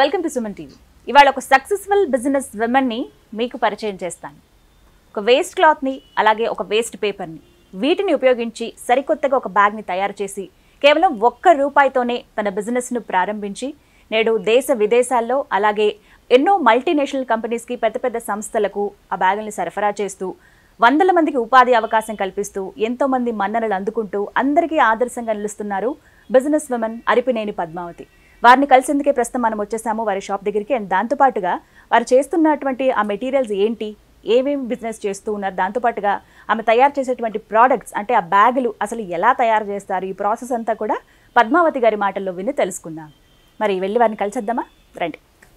Welcome to Suman TV ఇవాళ ఒక successful business ని మీకు పరిచయం చేస్తాను ఒక వేస్ట్ క్లాత్ని అలాగే ఒక వేస్ట్ పేపర్ని వీటిని ఉపయోగించి సరికొత్తగా ఒక బ్యాగ్ని తయారు చేసి కేవలం ఒక్క రూపాయితోనే తన బిజినెస్ను ప్రారంభించి నేడు దేశ విదేశాల్లో అలాగే ఎన్నో మల్టీనేషనల్ కంపెనీస్కి పెద్ద పెద్ద సంస్థలకు ఆ బ్యాగుల్ని సరఫరా చేస్తూ వందల మందికి ఉపాధి అవకాశం కల్పిస్తూ ఎంతో మంది మన్ననలు అందుకుంటూ అందరికీ ఆదర్శంగా నిలుస్తున్నారు బిజినెస్ విమెన్ అరిపినేని పద్మావతి వారిని కలిసేందుకే ప్రస్తుతం మనం వచ్చేసాము వారి షాప్ దగ్గరికి అండ్ దాంతోపాటుగా వారు చేస్తున్నటువంటి ఆ మెటీరియల్స్ ఏంటి ఏమేమి బిజినెస్ చేస్తూ ఉన్నారు దాంతోపాటుగా ఆమె తయారు చేసేటువంటి ప్రోడక్ట్స్ అంటే ఆ బ్యాగులు అసలు ఎలా తయారు చేస్తారు ఈ ప్రాసెస్ అంతా కూడా పద్మావతి గారి మాటల్లో విని తెలుసుకుందాం మరి వెళ్ళి వారిని కలిసేద్దామా రండి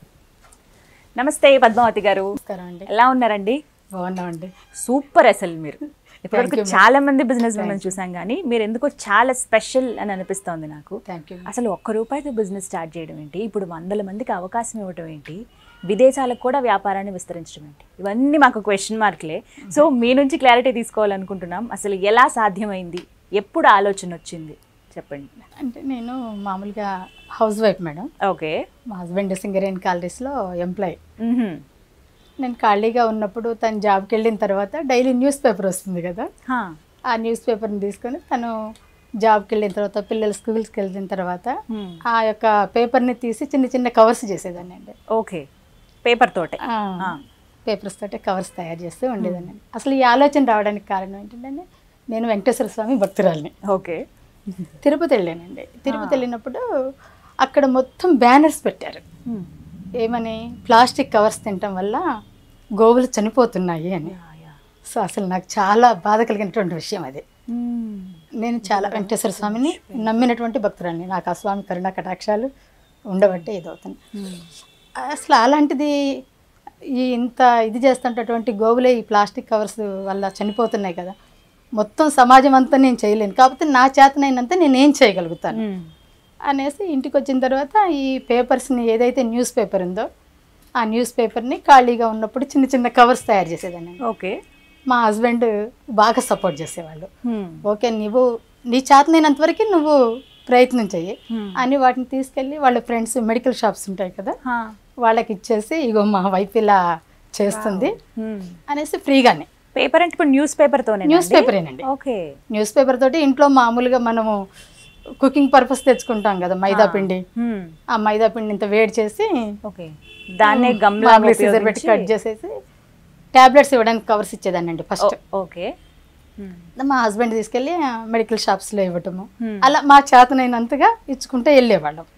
నమస్తే పద్మావతి గారు నమస్కారం అండి ఎలా ఉన్నారండి బాగున్నామండి సూపర్ అసలు మీరు ఇప్పటివరకు you, ma'am. చాలా మంది బిజినెస్ ఉమెన్ చూసాం కానీ మీరు ఎందుకో చాలా స్పెషల్ అని అనిపిస్తోంది నాకు థ్యాంక్ యూ అసలు ఒక్క రూపాయితో బిజినెస్ స్టార్ట్ చేయడం ఏంటి ఇప్పుడు వందల మందికి అవకాశం ఇవ్వడం ఏంటి విదేశాలకు కూడా వ్యాపారాన్ని విస్తరించడం ఏంటి ఇవన్నీ మాకు క్వశ్చన్ మార్క్లే సో మీ నుంచి క్లారిటీ తీసుకోవాలనుకుంటున్నాం అసలు ఎలా సాధ్యమైంది ఎప్పుడు ఆలోచన వచ్చింది చెప్పండి అంటే నేను మామూలుగా హౌస్ వైఫ్ మేడం ఓకే మా హస్బెండ్ సింగరేన్ కాలరీస్లో ఎంప్లాయ్ నేను ఖాళీగా ఉన్నప్పుడు తను జాబ్కి వెళ్ళిన తర్వాత డైలీ న్యూస్ పేపర్ వస్తుంది కదా ఆ న్యూస్ పేపర్ని తీసుకొని తను జాబ్కి వెళ్ళిన తర్వాత పిల్లలు స్కూల్స్కి వెళ్ళిన తర్వాత ఆ యొక్క పేపర్ని తీసి చిన్న చిన్న కవర్స్ చేసేదాన్ని అండి ఓకే పేపర్ తోటే పేపర్స్ తోటి కవర్స్ తయారు చేస్తూ ఉండేదాన్ని అసలు ఈ ఆలోచన రావడానికి కారణం ఏంటంటే నేను వెంకటేశ్వర స్వామి భక్తురాలిని ఓకే తిరుపతి వెళ్ళానండి తిరుపతి వెళ్ళినప్పుడు అక్కడ మొత్తం బ్యానర్స్ పెట్టారు ఏమని ప్లాస్టిక్ కవర్స్ తినటం వల్ల గోవులు చనిపోతున్నాయి అని సో అసలు నాకు చాలా బాధ కలిగినటువంటి విషయం అది నేను చాలా వెంకటేశ్వర స్వామిని నమ్మినటువంటి భక్తురాలిని నాకు ఆ స్వామి కరుణా కటాక్షాలు ఉండబట్టే ఇది అవుతుంది అసలు అలాంటిది ఈ ఇంత ఇది చేస్తుంటటువంటి గోవులే ఈ ప్లాస్టిక్ కవర్స్ వల్ల చనిపోతున్నాయి కదా మొత్తం సమాజం అంతా నేను చేయలేను కాకపోతే నా చేతనైనంత నేను ఏం చేయగలుగుతాను అనేసి ఇంటికి వచ్చిన తర్వాత ఈ పేపర్స్ని ఏదైతే న్యూస్ పేపర్ ఉందో ఆ న్యూస్ పేపర్ని ఖాళీగా ఉన్నప్పుడు చిన్న చిన్న కవర్స్ తయారు చేసేదాన్ని ఓకే మా హస్బెండ్ బాగా సపోర్ట్ చేసేవాళ్ళు ఓకే నువ్వు నీ చేతనైనంత వరకు నువ్వు ప్రయత్నం చెయ్యి అని వాటిని తీసుకెళ్ళి వాళ్ళ ఫ్రెండ్స్ మెడికల్ షాప్స్ ఉంటాయి కదా వాళ్ళకి ఇచ్చేసి ఇగో మా వైఫ్ ఇలా చేస్తుంది అనేసి ఫ్రీగానే పేపర్ అంటే ఇప్పుడు న్యూస్ పేపర్తోనే న్యూస్ పేపరేనండి ఓకే న్యూస్ పేపర్ తోటి ఇంట్లో మామూలుగా మనము కుకింగ్ పర్పస్ తెచ్చుకుంటాం కదా మైదా పిండి ఆ మైదా పిండి ఇంత వేడి చేసి ఓకే దాన్నే గమ్లా మామూలు సిజర్ పెట్టి కట్ చేసేసి టాబ్లెట్స్ ఇవ్వడానికి కవర్స్ ఇచ్చేదాన్ని అండి ఫస్ట్ ఓకే మా హస్బెండ్ తీసుకెళ్ళి మెడికల్ షాప్స్లో ఇవ్వటము అలా మా చేతనైనంతగా ఇచ్చుకుంటే వెళ్ళేవాళ్ళం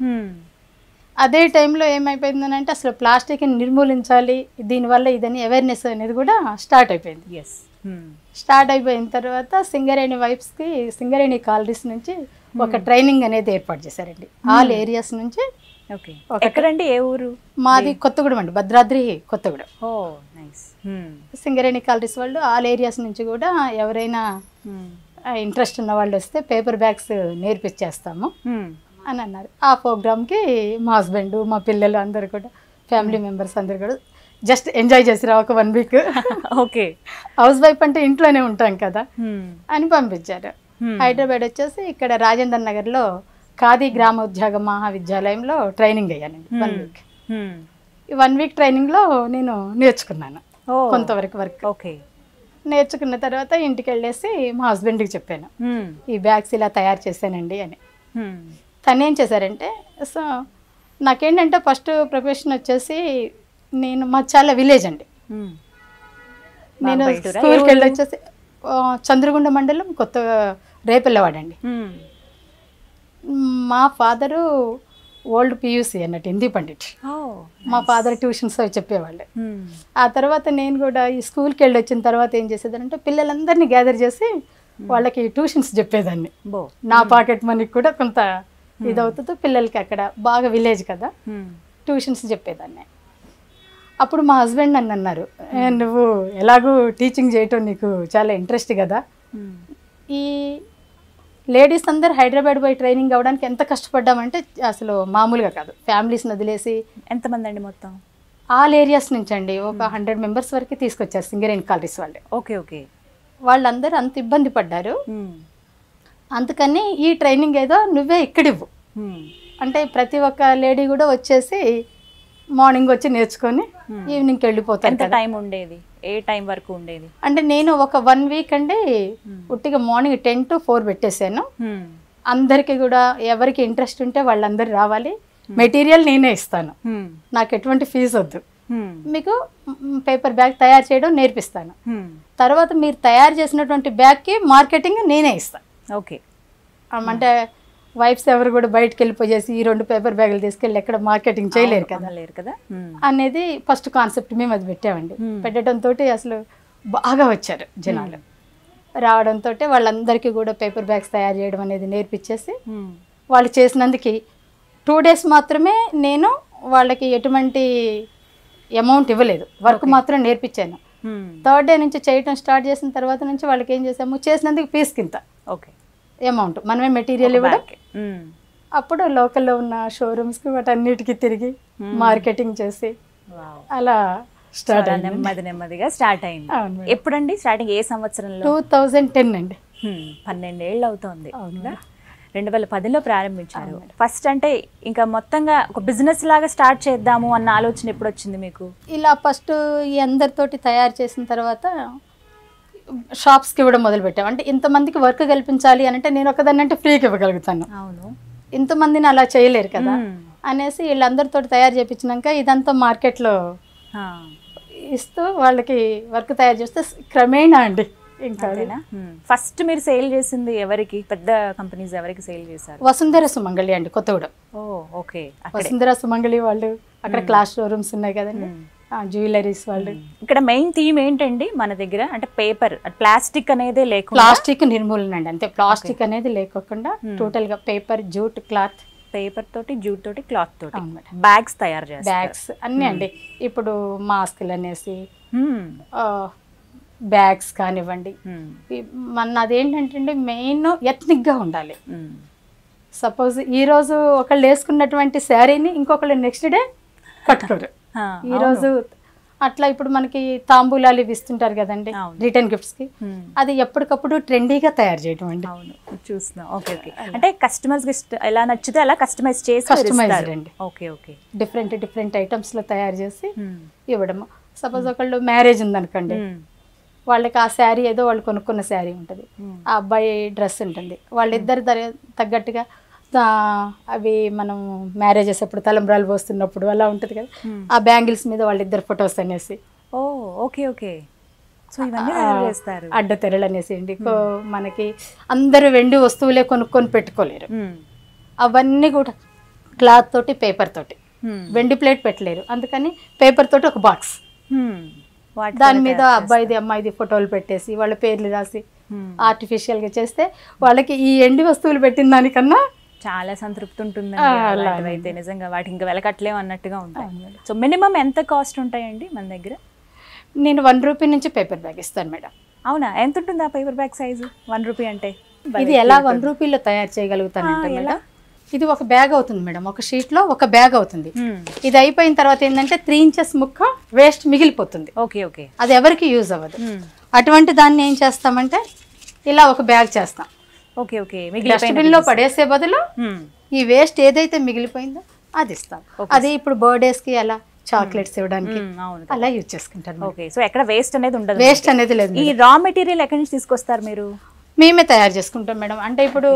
అదే టైంలో ఏమైపోయిందని అంటే అసలు ప్లాస్టిక్ని నిర్మూలించాలి దీనివల్ల ఇదని అవేర్నెస్ అనేది కూడా స్టార్ట్ అయిపోయింది ఎస్ స్టార్ట్ అయిపోయిన తర్వాత సింగరేణి వైఫ్స్కి సింగరేణి కాలరీస్ నుంచి ఒక ట్రైనింగ్ అనేది ఏర్పాటు చేశారండి ఆల్ ఏరియాస్ నుంచి ఓకే ఎక్కడండి ఏ ఊరు మాది కొత్తగూడెం అండి Bhadradri Kothagudem oh nice Singareni collieries వాళ్ళు ఆల్ ఏరియాస్ నుంచి కూడా ఎవరైనా ఇంట్రెస్ట్ ఉన్న వాళ్ళు వస్తే పేపర్ బ్యాగ్స్ నేర్పించేస్తాము అని అన్నారు ఆ ప్రోగ్రామ్కి మా హస్బెండ్ మా పిల్లలు అందరు కూడా ఫ్యామిలీ మెంబర్స్ అందరు కూడా జస్ట్ ఎంజాయ్ చేసిరా ఒక one week okay housewife అంటే ఇంట్లోనే ఉంటాం కదా అని పంపించారు హైదరాబాద్ వచ్చేసి ఇక్కడ రాజేంద్ర నగర్లో ఖాదీ గ్రామ ఉద్యోగ మహావిద్యాలయంలో ట్రైనింగ్ అయ్యానండి వన్ వీక్ ఈ వన్ వీక్ ట్రైనింగ్లో నేను నేర్చుకున్నాను ఓ కొంతవరకు వర్క్ ఓకే నేర్చుకున్న తర్వాత ఇంటికి వెళ్ళేసి మా హస్బెండ్కి చెప్పాను ఈ బ్యాగ్స్ ఇలా తయారు చేశానండి అని తను ఏం చేశారంటే సో నాకేంటంటే ఫస్ట్ ప్రొఫెషన్ వచ్చేసి నేను మా చాలా విలేజ్ అండి నేను బాంబైటూరా? స్కూల్కి వెళ్ళి వచ్చేసి ఆ, చంద్రగుండ మండలం కొత్త రేపెళ్ళవాడండి మా ఫాదరు ఓల్డ్ పియూసీ అన్నట్టు హిందీ పండిట్ ఓ మా ఫాదర్ ట్యూషన్స్ అవి చెప్పేవాళ్ళు ఆ తర్వాత నేను కూడా ఈ స్కూల్కి వెళ్ళి వచ్చిన తర్వాత ఏం చేసేదానంటే పిల్లలందరినీ గ్యాదర్ చేసి వాళ్ళకి ట్యూషన్స్ చెప్పేదాన్ని బో నా పాకెట్ మనీకి కూడా కొంత ఇదవుతుంది పిల్లలకి అక్కడ బాగా విలేజ్ కదా ట్యూషన్స్ చెప్పేదాన్ని అప్పుడు మా హస్బెండ్ నన్ను అన్నారు "ఏ, నువ్వు ఎలాగూ టీచింగ్ చేయటం నీకు చాలా ఇంట్రెస్ట్ కదా ఈ లేడీస్ అందరు హైదరాబాద్ పోయి ట్రైనింగ్ అవ్వడానికి ఎంత కష్టపడ్డామంటే అసలు మామూలుగా కాదు ఫ్యామిలీస్ని వదిలేసి ఎంతమంది అండి మొత్తం ఆల్ ఏరియాస్ నుంచి అండి ఒక హండ్రెడ్ మెంబర్స్ వరకు తీసుకొచ్చారు సింగరేణి కాలరీస్ వాళ్ళు ఓకే ఓకే వాళ్ళందరూ అంత ఇబ్బంది పడ్డారు అందుకని ఈ ట్రైనింగ్ ఏదో నువ్వే ఇక్కడివ్వు అంటే ప్రతి ఒక్క లేడీ కూడా వచ్చేసి మార్నింగ్ వచ్చి నేర్చుకొని ఈవినింగ్కి వెళ్ళిపోతాను ఎంత కదా టైం ఉండేది ఏ టైం వరకు ఉండేది అంటే నేను ఒక వన్ వీక్ అండి ఉట్టిగా మార్నింగ్ టెన్ టు ఫోర్ పెట్టేశాను హ్మ్. అందరికీ కూడా ఎవరికి ఇంట్రెస్ట్ ఉంటే వాళ్ళందరూ రావాలి మెటీరియల్ నేనే ఇస్తాను హ్మ్. నాకు ఎటువంటి ఫీజు వద్దు హ్మ్. మీకు పేపర్ బ్యాగ్ తయారు చేయడం నేర్పిస్తాను హ్మ్. తర్వాత మీరు తయారు చేసినటువంటి బ్యాగ్కి మార్కెటింగ్ నేనే ఇస్తాను ఓకే అంటే వైఫ్స్ ఎవరు కూడా బయటకు వెళ్ళిపోయేసి ఈ రెండు పేపర్ బ్యాగులు తీసుకెళ్ళి ఎక్కడ మార్కెటింగ్ చేయలేరు కదా లేరు కదా హ్మ్. అనేది ఫస్ట్ కాన్సెప్ట్ మేము అది పెట్టామండి పెట్టడంతో అసలు బాగా వచ్చారు జనాలు రావడంతో వాళ్ళందరికీ కూడా పేపర్ బ్యాగ్స్ తయారు చేయడం అనేది నేర్పించేసి హ్మ్. వాళ్ళు చేసినందుకు టూ డేస్ మాత్రమే నేను వాళ్ళకి ఎటువంటి అమౌంట్ ఇవ్వలేదు వర్క్ మాత్రం నేర్పించాను హ్మ్. థర్డ్ డే నుంచి చేయటం స్టార్ట్ చేసిన తర్వాత నుంచి వాళ్ళకి ఏం చేసాము చేసినందుకు పీస్ కింద ఓకే అమౌంట్ మనమే మెటీరియల్ ఇవ్వడం బ్యాగ్. హ్మ్. అప్పుడు లోకల్లో ఉన్న షోరూమ్స్కి వాటన్నిటికీ తిరిగి మార్కెటింగ్ చేసి వావ్. అలా స్టార్ట్ చాలా అయింది నెమ్మది నెమ్మదిగా స్టార్ట్ అయింది అవును మేడం. ఎప్పుడండి స్టార్టింగ్ ఏ సంవత్సరంలో టూ థౌజండ్ టెన్ అండి హ్మ్. పన్నెండేళ్ళు అవుతోంది అవును కదా? రెండు వేల పదిలో ప్రారంభించారు ఫస్ట్ అంటే ఇంకా మొత్తంగా ఒక బిజినెస్ లాగా స్టార్ట్ చేద్దాము అన్న ఆలోచన ఎప్పుడు వచ్చింది మీకు ఇలా ఫస్ట్ ఈ అందరితోటి తయారు చేసిన తర్వాత షాప్స్కి ఇవ్వడం మొదలుపెట్టాం అంటే ఇంతమందికి వర్క్ కల్పించాలి అని అంటే నేను ఒకదాన్ని అంటే ఫ్రీకి ఇవ్వగలుగుతాను అవును ఇంతమందిని అలా చేయలేరు కదా మ్మ్. అనేసి వీళ్ళందరితో తయారు చేయించినాక ఇదంతా మార్కెట్లో ఆ. ఇస్తూ వాళ్ళకి వర్క్ తయారు చేస్తే క్రమేణా అండి ఇంకా అది. అంతేనా ఫస్ట్ మీరు సేల్ చేసింది ఎవరికి పెద్ద కంపెనీస్ ఎవరికి సేల్ చేశారు వసుంధర సుమంగళి అండి కొత్తగూడెం ఓ ఓకే అక్కడే వసుంధర సుమంగళి వాళ్ళు అక్కడ క్లాస్ షోరూమ్స్ ఉన్నాయి కదండి జ్యువెలరీస్ వాళ్ళు ఇక్కడ మెయిన్ థీమ్ ఏంటండి మన దగ్గర అంటే పేపర్ ప్లాస్టిక్ అనేదే లేకుండా ప్లాస్టిక్ నిర్మూలన అండి అంతే ప్లాస్టిక్ అనేది లేకోకుండా టోటల్ గా పేపర్ జూట్ క్లాత్ పేపర్ తోటి జూట్ తోటి క్లాత్ తోటి అవును మేడం. బ్యాగ్స్ తయారు చేస్తారు బ్యాగ్స్ అన్నీ అండి ఇప్పుడు మాస్కులు అనేసి హ్మ్. బ్యాగ్స్ కానివ్వండి హ్మ్. ఈ- మన అదేంటంటే మెయిన్ ఎథ్నిక్గా ఉండాలి హ్మ్. సపోజ్ ఈ రోజు ఒకళ్ళు వేసుకున్నటువంటి శారీని ఇంకొకళ్ళు నెక్స్ట్ డే కట్టుకోరు ఆ, ఈ రోజు అట్లా ఇప్పుడు మనకి తాంబూలాలు ఇవి ఇస్తుంటారు కదండి అవును. రిటర్న్ గిఫ్ట్స్ కి హ్మ్. అది ఎప్పటికప్పుడు ట్రెండీగా తయారు చేయడం అండి అవును చూస్తున్నాం ఓకే ఓకే అంటే కస్టమర్స్ కి ఇష్ట- ఎలా నచ్చితే అలా కస్టమైజ్ చేసి మీరు Customized ఇస్తారు. అండి. Okay okay different different items లో తయారు చేసి హ్మ్. ఇవ్వడము సపోజ్ ఒకళ్ళు మ్యారేజ్ ఉందనుకోండి హ్మ్. వాళ్ళకి ఆ శారీ ఏదో వాళ్ళు కొనుక్కున్న శారీ ఉంటుంది ఆ అబ్బాయి డ్రెస్ ఉంటుంది వాళ్ళిద్దరు దర- తగ్గట్టుగా ఆ, అవి మనం మ్యారేజెస్ అప్పుడు తలంబ్రాలు పోస్తున్నప్పుడు అలా ఉంటుంది కదా ఆ బ్యాంగిల్స్ మీద వాళ్ళిద్దరు ఫొటోస్ అనేసి ఓ ఓకే ఓకే సో ఇవన్నీ తయారు చేస్తారు అడ్డ తెరలు అనేసి అండి కో- మనకి అందరూ వెండి వస్తువులే కొనుక్కొని పెట్టుకోలేరు హ్మ్. అవన్నీ కూడా క్లాత్ తోటి పేపర్ తోటి హ్మ్. వెండి ప్లేట్ పెట్టలేరు అందుకని పేపర్ తోటి ఒక బాక్స్ హ్మ్. వాటి దాని మీద అబ్బాయిది అమ్మాయిది ఫోటోలు పెట్టేసి వాళ్ళ పేర్లు రాసి హ్మ్. ఆర్టిఫిషియల్ గా చేస్తే వాళ్ళకి ఈ ఎండి వస్తువులు పెట్టిన దానికన్నా చాలా సంతృప్తి ఉంటుందండి అలాంటివైతే నిజంగా వాటికి ఇంకా వెలకట్లేము అన్నట్టుగా ఉంటాయి సో మినిమం ఎంత కాస్ట్ ఉంటాయండి మన దగ్గర నేను వన్ రూపీ నుంచి పేపర్ బ్యాగ్ ఇస్తాను మేడం అవునా ఎంత ఉంటుంది ఆ paper bag size one rupee అంటే ఇది ఎలా వన్ రూపీలో తయారు చేయగలుగుతాను అంటే మేడం ఇది ఒక బ్యాగ్ అవుతుంది మేడం ఒక షీట్ లో ఒక బ్యాగ్ అవుతుంది హ్మ్. ఇది అయిపోయిన తర్వాత ఏంటంటే త్రీ ఇంచెస్ ముక్క వేస్ట్ మిగిలిపోతుంది ఓకే ఓకే అది ఎవరికి యూజ్ అవ్వదు హ్మ్. అటువంటి దాన్ని ఏం చేస్తామంటే ఇలా ఒక బ్యాగ్ చేస్తాం ఓకే ఓకే మిగిలిపోయిన డస్ట్బిన్ లో పడేసే బదులు హ్మ్. ఈ వేస్ట్ ఏదైతే మిగిలిపోయిందో అది ఇస్తాం అది ఇప్పుడు బర్త్డేస్ కి అలా చాక్లెట్స్ ఇవ్వడానికి హ్మ్, అవును అలా యూజ్ చేసుకుంటారు ఓకే సో ఎక్కడ వేస్ట్ అనేది ఉండదు వేస్ట్ అనేది లేదు ఈ రా మెటీరియల్ ఎక్కడి నుంచి తీసుకొస్తారు మీరు మేమే తయారు చేసుకుంటాం మేడం అంటే ఇప్పుడు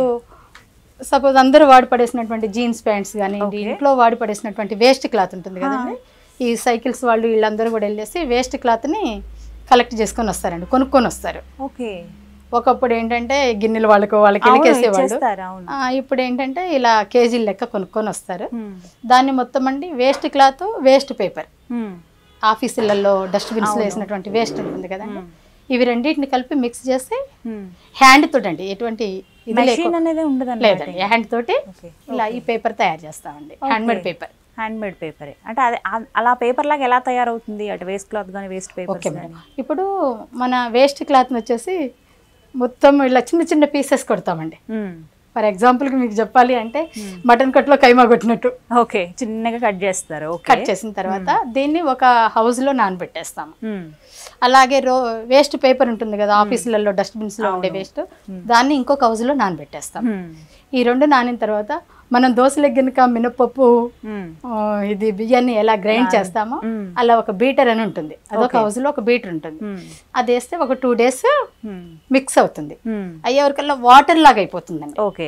సపోజ్ అందరూ వాడి పడేసినటువంటి జీన్స్ ప్యాంట్స్ కానివ్వండి ఇంట్లో వాడి పడేసినటువంటి వేస్ట్ క్లాత్ ఉంటుంది కదండి ఈ సైకిల్స్ వాళ్ళు వీళ్ళందరూ కూడా వెళ్ళేసి వేస్ట్ క్లాత్ని కలెక్ట్ చేసుకొని వస్తారండి కొనుక్కొని వస్తారు ఓకే ఒకప్పుడు ఏంటంటే గిన్నెలు వాళ్ళకు వాళ్ళకి అవును, వెళ్ళకేసేవాళ్ళు ఇచ్చేస్తారు, అవును. ఆ, ఇప్పుడు ఏంటంటే ఇలా కేజీల లెక్క కొనుక్కొని వస్తారు హ్మ్. దాన్ని మొత్తం అండి వేస్ట్ క్లాత్ వేస్ట్ పేపర్ హ్మ్. ఆఫీసులలో డస్ట్బిన్స్ లో వేసినటువంటి వేస్ట్ ఉంటుంది కదండి ఇవి రెండింటిని కలిపి మిక్స్ చేసి హ్మ్. హ్యాండ్ తోటండి ఎటువంటి ఇది మెషిన్ లేకుండా అనేది ఉండదు లేదండి హ్యాండ్ తోటి ఓకే ఇలా ఈ పేపర్ తయారు చేస్తామండి handmade paper handmade పేపరే అంటే అది ఆ- అలా పేపర్ లాగా ఎలా తయారవుతుంది అటు వేస్ట్ క్లాత్ కానీ వేస్ట్ పేపర్స్ ఓకే మేడం ఇప్పుడు మన వేస్ట్ క్లాత్ని వచ్చేసి మొత్తం ఇలా చిన్న చిన్న పీసెస్ కొడతామండి ఫర్ ఎగ్జాంపుల్కి మీకు చెప్పాలి అంటే మటన్ కట్లో కైమా కొట్టినట్టు ఓకే చిన్నగా కట్ చేస్తారు ఓకే కట్ చేసిన తర్వాత దీన్ని ఒక హౌస్లో నానబెట్టేస్తాము అలాగే రో వేస్ట్ పేపర్ ఉంటుంది కదా ఆఫీసులలో డస్ట్బిన్స్లో ఉండే వేస్ట్ దాన్ని ఇంకొక హౌస్లో నానబెట్టేస్తాం ఈ రెండు నానిన తర్వాత మనం దోశలకు గనుక మినపప్పు మ్మ్. ఆ, ఇది బియ్యాన్ని ఎలా గ్రైండ్ చేస్తామో మ్మ్. అలా ఒక బీటర్ అని ఉంటుంది అదొక హౌస్లో ఒక బీటర్ ఉంటుంది మ్మ్. అది వేస్తే ఒక టూ డేస్ మ్మ్. మిక్స్ అవుతుంది మ్మ్. అయ్యేవరకల్లా వాటర్ లాగా అయిపోతుందండి ఓకే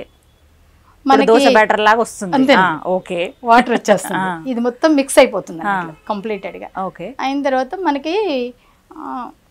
మనకి దోశ బ్యాటర్ లాగా వస్తుంది అంతే. ఆ, ఓకే వాటర్ వచ్చేస్తుంది ఇది మొత్తం మిక్స్ అయిపోతుంది కంప్లీటెడ్ గా ఓకే అయిన తర్వాత మనకి ఆ,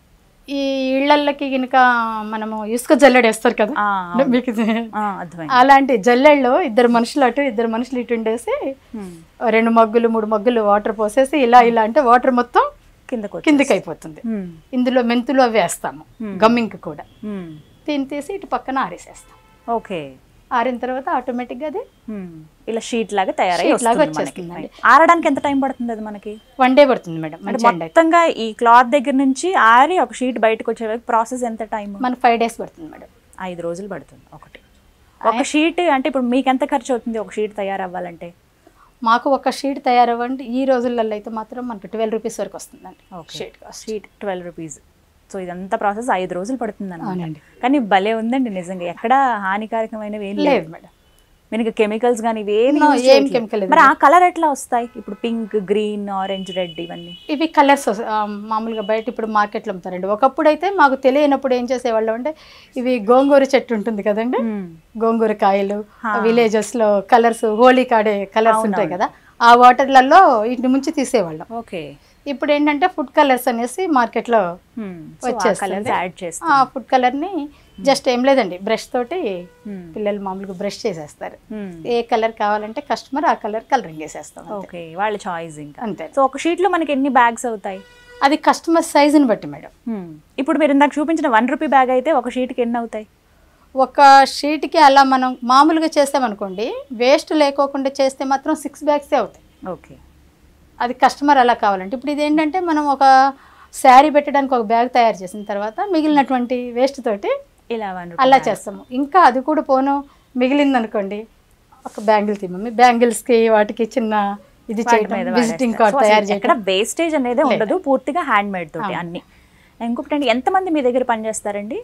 ఈ ఇళ్ళకి కనుక మనము ఇసుక జల్లెడ వేస్తారు కదా ఆ, మీకు ఇది- ఆ, అర్థమైంది అలాంటి జల్లెడలో ఇద్దరు మనుషులు అటు ఇద్దరు మనుషులు ఇటు ఉండేసి మ్మ్. రెండు మగ్గులు మూడు మగ్గులు వాటర్ పోసేసి ఇలా ఇలా అంటే వాటర్ మొత్తం కిందకు వచ్చి కిందికి అయిపోతుంది మ్మ్. ఇందులో మెంతులు అవి వేస్తాము గమ్మింగ్ కూడా మ్మ్. దీన్ని తీసి ఇటు పక్కన ఆరేసేస్తాం ఓకే ఆరిన తర్వాత ఆటోమేటిక్గా అది మ్మ్. ఇలా షీట్ లాగా తయారై Sheet లాగా వస్తుంది మనకి. వచ్చేస్తుందండి. ఆరడానికి ఎంత టైం పడుతుంది అది మనకి వన్ డే పడుతుంది మేడం అంటే మంచి ఎండ మొత్తంగా ఈ క్లాత్ దగ్గర నుంచి ఆరి ఒక షీట్ బయటకు వచ్చే వరకు ప్రాసెస్ ఎంత టైం మన ఫైవ్ డేస్ పడుతుంది మేడం ఐదు రోజులు పడుతుంది ఒకటి ఒక షీట్ అంటే ఇప్పుడు మీకు ఎంత ఖర్చు అవుతుంది ఒక షీట్ తయారవ్వాలంటే మాకు ఒక షీట్ తయారవ్వండి ఈ రోజులలో అయితే మాత్రం మనకు ట్వెల్వ్ రూపీస్ వరకు వస్తుందండి okay sheet cost sheet twelve rupees so ఇదంతా ప్రాసెస్ ఐదు రోజులు పడుతుంది అవునండి కానీ భలే ఉందండి నిజంగా ఎక్కడ హానికారకమైనవి ఏం లేదు లేదు మేడం మనకి కెమికల్స్ కానీ ఇవేమి No, use ఏం చేయట్లేదు. chemical లేదు. మరి ఆ కలర్ ఎట్లా వస్తాయి ఇప్పుడు పింక్ గ్రీన్ ఆరెంజ్ రెడ్ ఇవన్నీ ఇవి కలర్స్ మామూలుగా బయట ఇప్పుడు మార్కెట్లో అమ్ముతారండి ఒకప్పుడు అయితే మాకు తెలియనప్పుడు ఏం చేసేవాళ్ళం అంటే ఇవి గోంగూర చెట్టు ఉంటుంది కదండి గోంగూర కాయలు విలేజెస్ లో కలర్స్ హోలీ కాడే కలర్స్ ఉంటాయి కదా ఆ వాటర్లలో ఇంటి నుంచి తీసేవాళ్ళం ఓకే ఇప్పుడు ఏంటంటే ఫుడ్ కలర్స్ అనేసి మార్కెట్లో వచ్చేస్తుంది. కలర్స్ యాడ్ చేస్తాం ఆ ఫుడ్ కలర్ని జస్ట్ ఏం లేదండి బ్రష్ తోటి పిల్లలు మామూలుగా బ్రష్ చేసేస్తారు ఏ కలర్ కావాలంటే కస్టమర్ ఆ కలర్ కలరింగ్ వేసేస్తాం అంతే. ఓకే వాళ్ళ చాయిస్ ఇంకా అంతే సో ఒక షీట్ లో మనకి ఎన్ని బ్యాగ్స్ అవుతాయి అది కస్టమర్ సైజుని బట్టి మేడం Hmm. ఇప్పుడు మీరు ఇందాక చూపించిన వన్ రూపీ బ్యాగ్ అయితే ఒక షీట్కి ఎన్ని అవుతాయి ఒక షీట్కి అలా మనం మామూలుగా చేస్తామనుకోండి వేస్ట్ లేకోకుండా చేస్తే మాత్రం సిక్స్ బ్యాగ్సే అవుతాయి ఓకే అది కస్టమర్ అలా కావాలంటే ఇప్పుడు ఇది ఏంటంటే మనం ఒక శారీ పెట్టడానికి ఒక బ్యాగ్ తయారు చేసిన తర్వాత మిగిలినటువంటి వేస్ట్ తోటి ఇలా వన్ అలా చేస్తాము ఇంకా అది కూడా పోను మిగిలింది అనుకోండి ఒక బ్యాంగిల్ తీమమ్మి బ్యాంగిల్స్కి వాటికి చిన్న ఇది చేయడం విజిటింగ్ కార్డ్ తయారు ఎక్కడ చేయడం వేస్టేజ్ అనేది ఉండదు పూర్తిగా హ్యాండ్ మేడ్ తోటి అన్ని ఇంకొకటి అండి ఎంతమంది మీ దగ్గర పనిచేస్తారండి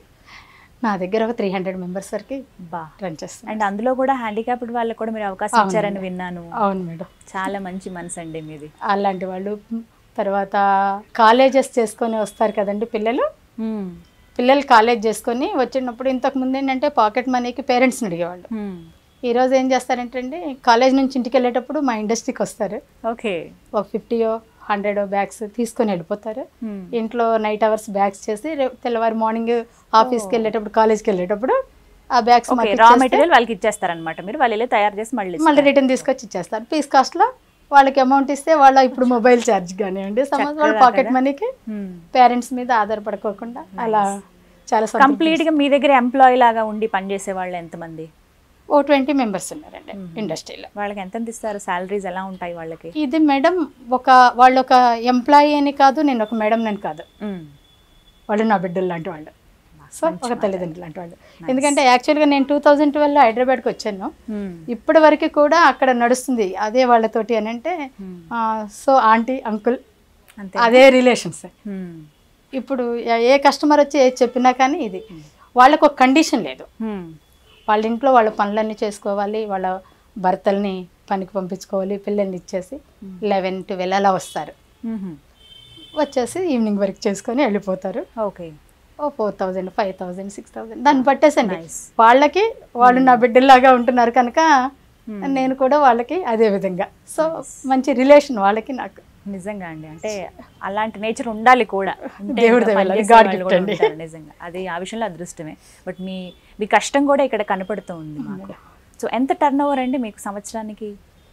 నా దగ్గర ఒక త్రీ హండ్రెడ్ మెంబర్స్ వరకు బా రన్ చేస్తాను అండ్ అందులో కూడా హ్యాండిక్యాప్డ్ వాళ్ళకి కూడా మీరు అవకాశం ఇచ్చారని విన్నాను అవును మేడం చాలా మంచి మనసు అండి మీది అలాంటి వాళ్ళు తర్వాత కాలేజెస్ చేసుకొని వస్తారు కదండి పిల్లలు పిల్లలు కాలేజ్ చేసుకొని వచ్చినప్పుడు ఇంతకు ముందు ఏంటంటే పాకెట్ మనీకి పేరెంట్స్ని అడిగేవాళ్ళు ఈ రోజు ఏం చేస్తారంటే అండి కాలేజ్ నుంచి ఇంటికి వెళ్ళేటప్పుడు మా ఇండస్ట్రీకి వస్తారు ఓకే ఒక ఫిఫ్టీయో హండ్రెడ్ బ్యాగ్స్ తీసుకొని వెళ్ళిపోతారు ఇంట్లో నైట్ అవర్స్ బ్యాగ్స్ చేసి రేపు తెల్లవారు మార్నింగ్ ఆఫీస్కి వెళ్ళేటప్పుడు కాలేజ్కి వెళ్ళేటప్పుడు ఆ బ్యాగ్స్ ఓకే రా మెటీరియల్ వాళ్ళకి ఇచ్చేస్తారనమాట మీరు వాళ్ళు వెళ్ళి తయారు చేసి మళ్ళీ మళ్ళీ రిటర్న్ తీసుకొచ్చి ఇచ్చేస్తారు పీస్ కాస్ట్లో వాళ్ళకి అమౌంట్ ఇస్తే వాళ్ళ ఇప్పుడు మొబైల్ ఛార్జ్ కానివ్వండి సమాజ్ వాళ్ళ పాకెట్ మనీకి పేరెంట్స్ మీద ఆధారపడుకోకుండా అలా చాలా సంతృప్తి. కంప్లీట్ గా మీ దగ్గర ఎంప్లాయీ లాగా ఉండి పనిచేసే వాళ్ళు ఎంతమంది ఓ ట్వంటీ మెంబర్స్ ఉన్నారండి ఇండస్ట్రీలో వాళ్ళకి ఎంత ఇస్తారు సాలరీస్ ఎలా ఉంటాయి వాళ్ళకి ఇది మేడం ఒక వాళ్ళు ఒక ఎంప్లాయీ అని కాదు నేను ఒక మేడం అని కాదు వాళ్ళు నా బిడ్డలు లాంటి వాళ్ళు సో ఒక తల్లిదండ్రులు లాంటి వాళ్ళు ఎందుకంటే యాక్చువల్గా నేను టూ థౌజండ్ ట్వెల్వ్లో హైదరాబాద్కి వచ్చాను ఇప్పటి వరకు కూడా అక్కడ నడుస్తుంది అదే వాళ్ళతోటి అని అంటే సో ఆంటీ అంకుల్ అంతే అదే రిలేషన్స్ ఇప్పుడు ఏ- ఏ కస్టమర్ వచ్చి ఏది చెప్పినా కానీ ఇది వాళ్ళకు ఒక కండిషన్ లేదు వాళ్ళ ఇంట్లో వాళ్ళ పనులన్నీ చేసుకోవాలి వాళ్ళ భర్తల్ని పనికి పంపించుకోవాలి పిల్లల్ని ఇచ్చేసి లెవెన్ ట్వెల్వ్ అలా వస్తారు వచ్చేసి ఈవినింగ్ వర్క్ చేసుకొని వెళ్ళిపోతారు ఓకే ఓ four thousand five thousand six thousand దాన్ని పట్టేసండి Nice. వాళ్ళకి వాళ్ళు నా బిడ్డల్లాగా ఉంటున్నారు కనుక నేను కూడా వాళ్ళకి అదే విధంగా సో మంచి రిలేషన్ వాళ్ళకి నాకు నిజంగా అండి అంటే అలాంటి నేచర్ ఉండాలి కూడా ఉంటే దేవుడి ఇంకా దయ వల్ల, పనిచేసే God వాళ్ళు gift కూడా అండి. ఉంటారు నిజంగా అది ఆ విషయంలో అదృష్టమే బట్ మీ మీ కష్టం కూడా ఇక్కడ కనపడుతూ ఉంది మాకు సో ఎంత టర్న్ ఓవర్ అండి మీకు సంవత్సరానికి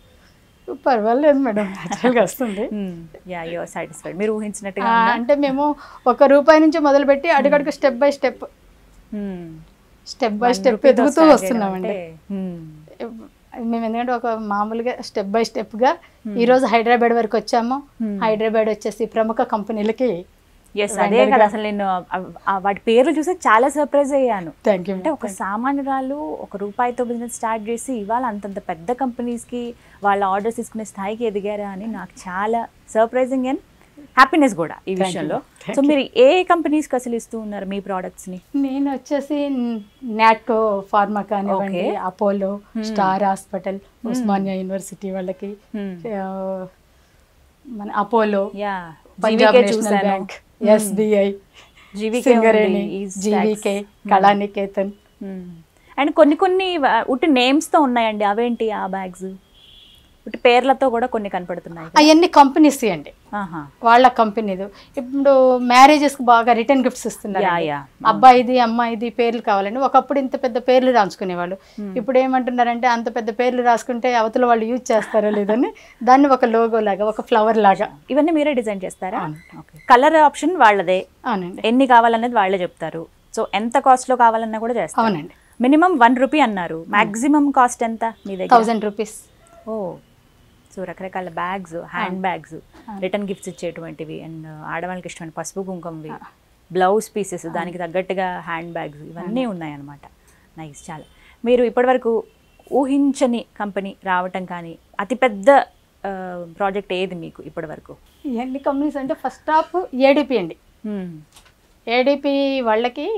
పర్వాలేదు మేడం న్యాచురల్గా వస్తుంది యా యువర్ సాటిస్ఫైడ్ మీరు ఊహించినట్టుగా ఆ, అంటే మేము ఒక రూపాయి నుంచి మొదలుపెట్టి అడుగడుగు step by step Hmm. Step by One step rupee తో ఎదుగుతూ start వస్తున్నామండి చేయడం అంటే, hmm. మేము ఎందుకంటే ఒక మామూలుగా స్టెప్ బై స్టెప్గా ఈరోజు హైదరాబాద్ వరకు వచ్చాము హైదరాబాద్ వచ్చేసి ప్రముఖ కంపెనీలకి ఎస్ అదే కదా అసలు నేను ఆ- ఆ వాటి పేర్లు చూసి చాలా సర్ప్రైజ్ అయ్యాను థ్యాంక్ యూ అంటే ఒక సామాన్యురాలు ఒక రూపాయితో బిజినెస్ స్టార్ట్ చేసి ఇవాళ అంతంత పెద్ద కంపెనీస్కి వాళ్ళ ఆర్డర్స్ తీసుకునే స్థాయికి ఎదిగారా అని నాకు చాలా సర్ప్రైజింగ్ అండ్ హ్యాపీనెస్ కూడా ఈ Thank you. విషయంలో Thank సో మీరు ఏ కంపెనీస్కి అసలు ఇస్తూ ఉన్నారు మీ products ని నేను వచ్చేసి నాట్కో ఫార్మా కానివ్వండి Okay. Apollo star hospital Osmania university వాళ్ళకి Hmm. ఆ, మన Apollo yeah Punjab GVK national చూసాను బ్యాంక్ ఎస్బిఐ జీవికే సింగరేణి ఉంది, East GVK Tax. Kalaniketan and కొన్ని కొన్ని వ- ఉట్టి names తో ఉన్నాయండి అవేంటి ఆ బ్యాగ్స్ ఉట్టి పేర్లతో కూడా కొన్ని కనపడుతున్నాయి కదా. అవన్నీ కంపెనీస్ అండి ఆహా. వాళ్ళ కంపెనీది ఇప్పుడు మ్యారేజెస్ కి బాగా రిటర్న్ గిఫ్ట్స్ ఇస్తున్నారు యా యా అబ్బాయిది అమ్మాయిది పేర్లు కావాలండి ఒకప్పుడు ఇంత పెద్ద పేర్లు రాసుకునేవాళ్ళు ఇప్పుడు ఏమంటున్నారంటే అంత పెద్ద పేర్లు రాసుకుంటే అవతల వాళ్ళు యూజ్ చేస్తారో లేదని దాన్ని ఒక లోగో లాగా ఒక ఫ్లవర్ లాగా ఇవన్నీ మీరే డిజైన్ చేస్తారా అవును. కలర్ ఆప్షన్ వాళ్ళదే అవునండి ఎన్ని కావాలనేది వాళ్ళే చెప్తారు సో ఎంత కాస్ట్ లో కావాలన్నా కూడా చేస్తారు అవునండి మినిమం వన్ రూపీ అన్నారు మాక్సిమం కాస్ట్ ఎంత మీ దగ్గర థౌజండ్ రూపీస్ ఓ సో రకరకాల bags handbags return gifts ఇచ్చేటువంటివి అండ్ ఆడవాళ్ళకి ఇష్టమైన పసుపు కుంకుమవి బ్లౌజ్ పీసెస్ దానికి తగ్గట్టుగా హ్యాండ్ బ్యాగ్స్ ఇవన్నీ ఉన్నాయన్నమాట నైస్ చాలా మీరు ఇప్పటివరకు ఊహించని కంపెనీ రావటం కానీ అతిపెద్ద ప్రాజెక్ట్ ఏది మీకు ఇప్పటివరకు ఎన్ని కంపెనీస్ అంటే ఫస్ట్ ఆఫ్ ఏడిపి అండి ఏడిపి వాళ్ళకి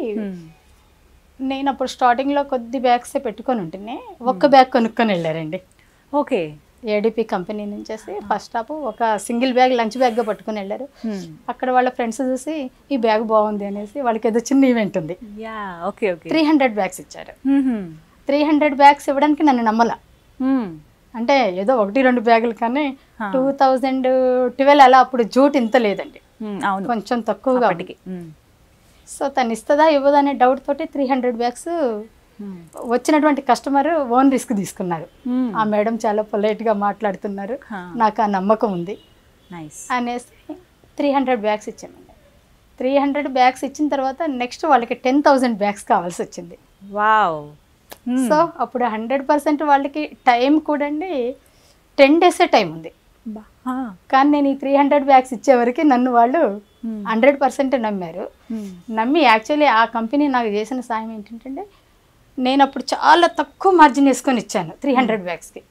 నేను అప్పుడు స్టార్టింగ్లో కొద్ది బ్యాగ్స్ పెట్టుకొని ఉంటేనే ఒక్క బ్యాగ్ కొనుక్కొని వెళ్ళారండి ఓకే ఏడిపి కంపెనీ నుంచేసి ఫస్ట్ ఆఫ్ ఒక సింగిల్ బ్యాగ్ లంచ్ బ్యాగ్గా పట్టుకొని వెళ్ళారు అక్కడ వాళ్ళ ఫ్రెండ్స్ చూసి ఈ బ్యాగ్ బాగుంది అనేసి వాళ్ళకి ఏదో చిన్న ఈవెంట్ ఉంది yeah okay okay three hundred bags ఇచ్చారు త్రీ హండ్రెడ్ బ్యాగ్స్ ఇవ్వడానికి నన్ను నమ్మల అంటే ఏదో ఒకటి రెండు బ్యాగులు కానీ టూ థౌజండ్ ట్వెల్వ్ అలా అప్పుడు జూట్ ఇంత లేదండి అవును కొంచెం తక్కువగా ఉంది. అప్పటికి మ్మ్. సో తను ఇస్తుందా ఇవ్వదా అనే డౌట్ తోటి త్రీ హండ్రెడ్ బ్యాగ్స్ మ్మ్. వచ్చినటువంటి కస్టమర్ ఓన్ రిస్క్ తీసుకున్నారు మ్మ్. ఆ మేడం చాలా పొలైట్గా మాట్లాడుతున్నారు హా. నాకు ఆ నమ్మకం ఉంది నైస్ అనేసి త్రీ హండ్రెడ్ బ్యాగ్స్ ఇచ్చామండి త్రీ హండ్రెడ్ బ్యాగ్స్ ఇచ్చిన తర్వాత నెక్స్ట్ వాళ్ళకి టెన్ థౌజండ్ బ్యాగ్స్ కావాల్సి వచ్చింది వావ్ సో అప్పుడు హండ్రెడ్ పర్సెంట్ వాళ్ళకి టైం కూడా అండి టెన్ డేసే టైం ఉంది కానీ నేను ఈ త్రీ హండ్రెడ్ బ్యాగ్స్ ఇచ్చేవరకు నన్ను వాళ్ళు హండ్రెడ్ పర్సెంట్ నమ్మారు నమ్మి యాక్చువల్లీ ఆ కంపెనీ నాకు చేసిన సాయం ఏంటంటే నేను అప్పుడు చాలా తక్కువ మార్జిన్ వేసుకొని ఇచ్చాను త్రీ హండ్రెడ్ బ్యాగ్స్కి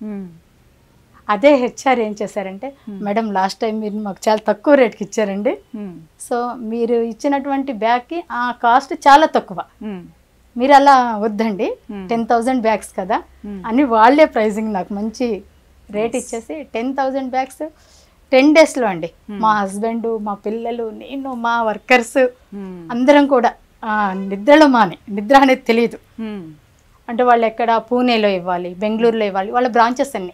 అదే హెచ్ఆర్ ఏం చేశారంటే మేడం లాస్ట్ టైం మీరు మాకు చాలా తక్కువ రేట్కి ఇచ్చారండి సో మీరు ఇచ్చినటువంటి బ్యాగ్కి ఆ కాస్ట్ చాలా తక్కువ మీరు అలా వద్దండి టెన్ థౌజండ్ బ్యాగ్స్ కదా అని వాళ్ళే ప్రైజింగ్ నాకు మంచి రేట్ ఇచ్చేసి టెన్ థౌజండ్ బ్యాగ్స్ టెన్ డేస్లో అండి మా హస్బెండ్ మా పిల్లలు నేను మా వర్కర్స్ అందరం కూడా ఆ, నిద్రలో మానే నిద్ర అనేది తెలియదు అంటే వాళ్ళు ఎక్కడ పూణేలో ఇవ్వాలి బెంగళూరులో ఇవ్వాలి వాళ్ళ బ్రాంచెస్ అన్ని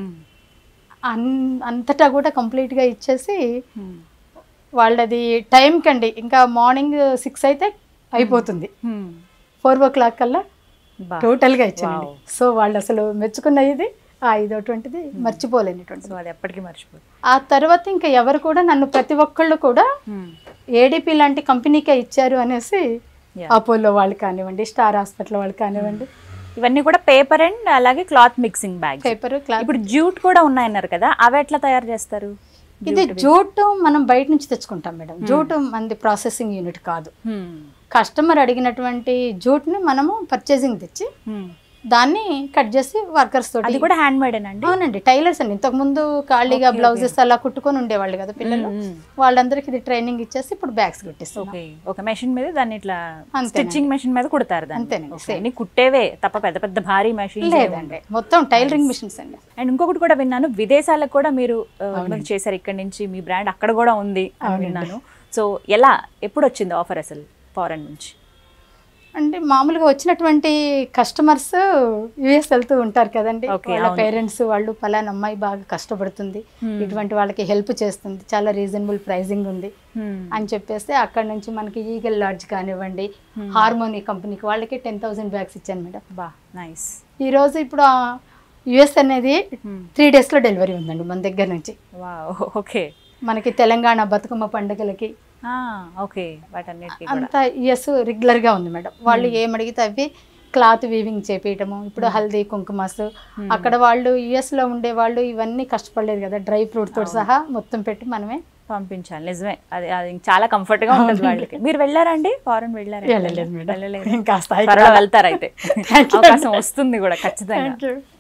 అన్ అంతటా కూడా కంప్లీట్గా ఇచ్చేసి వాళ్ళది టైంకి అండి ఇంకా మార్నింగ్ సిక్స్ అయితే అయిపోతుంది ఫోర్ ఓ క్లాక్ కల్లా టోటల్గా ఇచ్చానండి Wow. సో వాళ్ళు అసలు మెచ్చుకున్న ఇది ఆ ఇదోటువంటిది మర్చిపోలేనిటువంటిది సో అది ఎప్పటికీ మర్చిపోదు ఆ తర్వాత ఇంకా ఎవరు కూడా నన్ను ప్రతి ఒక్కళ్ళు కూడా ఏడీపీ లాంటి కంపెనీకే ఇచ్చారు అనేసి Yeah. అపోలో వాళ్ళు కానివ్వండి స్టార్ హాస్పిటల్ వాళ్ళు కానివ్వండి ఇవన్నీ కూడా పేపర్ అండ్ అలాగే cloth mixing bag paper cloth ఇప్పుడు జూట్ కూడా ఉన్నాయన్నారు కదా అవి ఎట్లా తయారు చేస్తారు ఇది జూట్ మనం బయట నుంచి తెచ్చుకుంటాం మేడం జూట్ మనది ప్రాసెసింగ్ యూనిట్ కాదు కస్టమర్ అడిగినటువంటి జూట్ని మనము పర్చేసింగ్ తెచ్చి దాన్ని కట్ చేసి వర్కర్స్ తోటి అది కూడా హ్యాండ్ మేడ్ అండి అవునండి టైలర్స్ అండి ఇంతకు ముందు ఖాళీగా బ్లౌజెస్ అలా కుట్టుకొని ఉండేవాళ్ళు కదా పిల్లలు వాళ్ళందరికీ ఇది ట్రైనింగ్ ఇచ్చేసి ఇప్పుడు బ్యాగ్స్ కుట్టిస్తాం ఓకే ఒక మెషిన్ మీద దాన్ని ఇట్లా అంతేనండి. స్టిచ్చింగ్ మెషిన్ మీద కుడతారు దాన్ని అంతేనండి, Okay. అన్ని కుట్టేవే తప్ప పెద్ద పెద్ద భారీ మెషిన్ లేదండి మొత్తం టైలరింగ్ మిషన్స్ అండి అండ్ ఇంకొకటి కూడా విన్నాను విదేశాలకు కూడా మీరు ఆ, మీరు చేశారు ఇక్కడ నుంచి మీ బ్రాండ్ అక్కడ కూడా ఉంది అని విన్నాను సో ఎలా ఎప్పుడు వచ్చింది ఆఫర్ అసలు ఫారెన్ నుంచి అంటే మామూలుగా వచ్చినటువంటి కస్టమర్స్ యుఎస్ వెళ్తూ ఉంటారు కదండి Okay, వాళ్ళ అవును. పేరెంట్స్ వాళ్ళు పలానా అమ్మాయి బాగా కష్టపడుతుంది ఇటువంటి వాళ్ళకి హెల్ప్ చేస్తుంది చాలా రీజనబుల్ ప్రైజింగ్ ఉంది అని చెప్పేస్తే అక్కడ నుంచి మనకి ఈగల్ లాడ్జ్ కానివ్వండి హార్మోనీ కంపెనీకి వాళ్ళకి టెన్ థౌసండ్ బ్యాగ్స్ ఇచ్చాను మేడం బా నైస్ ఈ రోజు ఇప్పుడు యుఎస్ అనేది త్రీ డేస్లో డెలివరీ ఉందండి మన దగ్గర నుంచి వా ఓకే మనకి తెలంగాణ బతుకమ్మ పండుగలకి ఓకే వాటన్నిటికీ కూడా అంతా యుఎస్ రెగ్యులర్గా ఉంది మేడం వాళ్ళు ఏం అడిగితే అవి క్లాత్ వీవింగ్ చేపించడము ఇప్పుడు హల్దీ కుంకుమాస్ అక్కడ వాళ్ళు యుఎస్ లో ఉండే వాళ్ళు ఇవన్నీ కష్టపడలేదు కదా డ్రై ఫ్రూట్ తోటి సహా మొత్తం పెట్టి మనమే పంపించాలి నిజమే అది అది చాలా కంఫర్ట్ గా ఉంటుంది వాళ్ళకి మీరు వెళ్ళారండి ఫారెన్ వెళ్ళారా వెళ్ళలేదు మేడం వెళ్ళలేదు ఇంకా స్థాయికి త్వరలో వెళ్తారు అయితే Thank you. అవకాశం వస్తుంది కూడా ఖచ్చితంగా Thank you.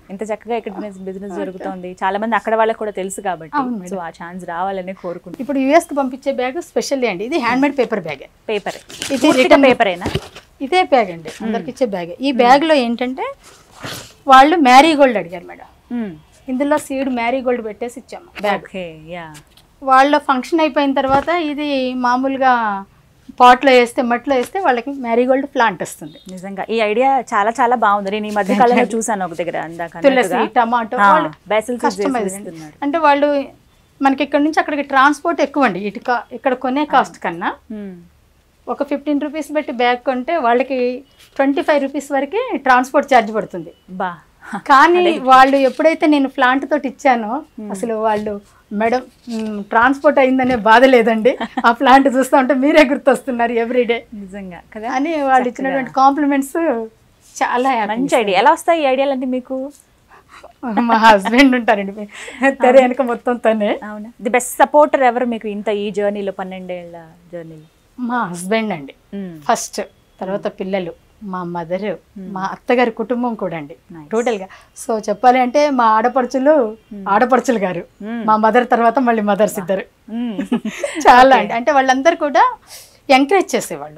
ఇంత చక్కగా ఇక్కడ బిజినెస్ జరుగుతోంది చాలా మంది అక్కడ వాళ్ళకి కూడా తెలుసు కాబట్టి అవును మేడం. సో ఆ ఛాన్స్ రావాలని కోరుకుంటున్నాను ఇప్పుడు US కి పంపించే బ్యాగ్ స్పెషల్లీ అండి ఇది హ్యాండ్మేడ్ పేపర్ బ్యాగ్ పేపర్ ఇది ఇది written- పేపరేనా ఇదే బ్యాగ్ అండి అందరికి ఇచ్చే బ్యాగ్ ఈ బ్యాగ్ లో ఏంటంటే వాళ్ళు మ్యారీగోల్డ్ అడిగారు మేడం ఇందులో సీడ్ మ్యారీగోల్డ్ పెట్టేసి ఇచ్చాము బ్యాగ్ ఓకే యా వాళ్ళ ఫంక్షన్ అయిపోయిన తర్వాత ఇది మామూలుగా పాట్లో వేస్తే మట్లో వేస్తే వాళ్ళకి మ్యారీగోల్డ్ ప్లాంట్ వస్తుంది నిజంగా ఈ ఐడియా చాలా చాలా బాగుంది నేను ఈ మధ్య కాలంలో చూసాను ఒక దగ్గర అందాక తులసి టమాటో వాళ్ళు బేసిల్ కస్టమైజ్ అంటే వాళ్ళు మనకి ఇక్కడ నుంచి అక్కడికి ట్రాన్స్పోర్ట్ ఎక్కువ అండి ఇటుక ఇక్కడ కొనే కాస్ట్ కన్నా ఒక ఫిఫ్టీన్ రూపీస్ పెట్టి బ్యాగ్ కొంటే వాళ్ళకి ట్వంటీ ఫైవ్ రూపీస్ వరకు ట్రాన్స్పోర్ట్ ఛార్జ్ పడుతుంది బా కానీ వాళ్ళు ఎప్పుడైతే నేను ప్లాంట్ తోటి ఇచ్చానో అసలు వాళ్ళు మేడం ట్రాన్స్పోర్ట్ అయిందనే బాధ లేదండి ఆ ప్లాంట్ చూస్తూ ఉంటే మీరే గుర్తొస్తున్నారు ఎవ్రీడే నిజంగా కదా అని వాళ్ళు ఇచ్చినటువంటి కాంప్లిమెంట్స్ చాలా happy. మంచి ఐడియా ఎలా వస్తాయి ఈ ఐడియాలు అంటే మీకు మా హస్బెండ్ ఉంటారండి తెర వెనక మొత్తం తనే అవునా ది బెస్ట్ సపోర్టర్ ఎవరు మీకు ఇంత ఈ జర్నీలో పన్నెండేళ్ల జర్నీలో మా హస్బెండ్ అండి ఫస్ట్ తర్వాత పిల్లలు మా మదర్ మా అత్తగారి కుటుంబం కూడా అండి Nice. టోటల్ గా సో చెప్పాలి అంటే మా ఆడపడుచులు ఆడపడుచులు గారు మా మదర్ తర్వాత మళ్ళీ మదర్స్ ఇద్దరు చాలా అండి అంటే వాళ్ళందరూ కూడా ఎంకరేజ్ చేసేవాళ్ళు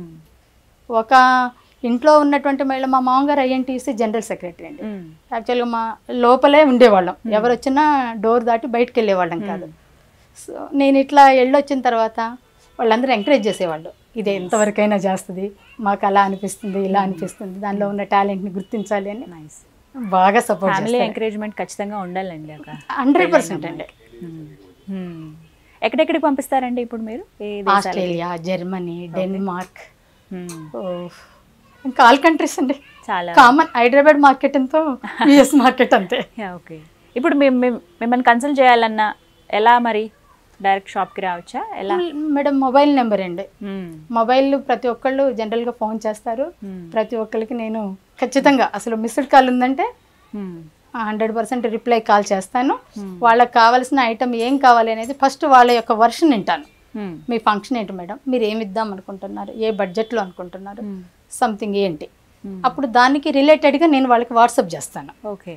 ఒక ఇంట్లో ఉన్నటువంటి మహిళ మా మామగారు ఐఎన్టీసీ జనరల్ సెక్రటరీ అండి యాక్చువల్గా మా లోపలే ఉండేవాళ్ళం ఎవరు వచ్చినా డోర్ దాటి బయటకు వెళ్ళేవాళ్ళం కాదు సో నేను ఇట్లా వెళ్ళొచ్చిన తర్వాత వాళ్ళందరూ ఎంకరేజ్ చేసేవాళ్ళు ఇది ఎంతవరకైనా చేస్తుంది మాకు అలా అనిపిస్తుంది ఇలా అనిపిస్తుంది దానిలో ఉన్న టాలెంట్ని గుర్తించాలి అని నైస్ బాగా సపోర్ట్ ఫ్యామిలీ ఎంకరేజ్మెంట్ ఖచ్చితంగా ఉండాలండి అక్క హండ్రెడ్ పర్సెంట్ అండి Hmm. Hmm. ఎక్కడెక్కడికి పంపిస్తారండి ఇప్పుడు మీరు ఏ దేశాలకి? Australia Germany Denmark Hmm. ఓ, ఇంకా ఆల్ కంట్రీస్ అండి చాలా కామన్ హైదరాబాద్ మార్కెట్ ఎంతో యుఎస్ మార్కెట్ అంతే ఓకే ఇప్పుడు మేము మేము- మిమ్మల్ని కన్సల్ట్ చేయాలన్నా ఎలా మరి డైరెక్ట్ షాప్కి రావచ్చా ఎలా మేడం మొబైల్ నెంబర్ అండి Hmm. మొబైల్ ప్రతి ఒక్కళ్ళు జనరల్గా ఫోన్ చేస్తారు Hmm. ప్రతి ఒక్కరికి నేను ఖచ్చితంగా అసలు మిస్డ్ కాల్ ఉందంటే Hmm. Hundred percent reply call చేస్తాను వాళ్ళకి కావాల్సిన ఐటమ్ ఏం కావాలి అనేది ఫస్ట్ వాళ్ళ యొక్క వర్షన్ వింటాను Hmm. మీ ఫంక్షన్ ఏంటి మేడం మీరు ఏమి ఇద్దాం అనుకుంటున్నారు ఏ బడ్జెట్లో అనుకుంటున్నారు Hmm. సంథింగ్ ఏంటి Hmm. అప్పుడు దానికి రిలేటెడ్గా నేను వాళ్ళకి వాట్సాప్ చేస్తాను ఓకే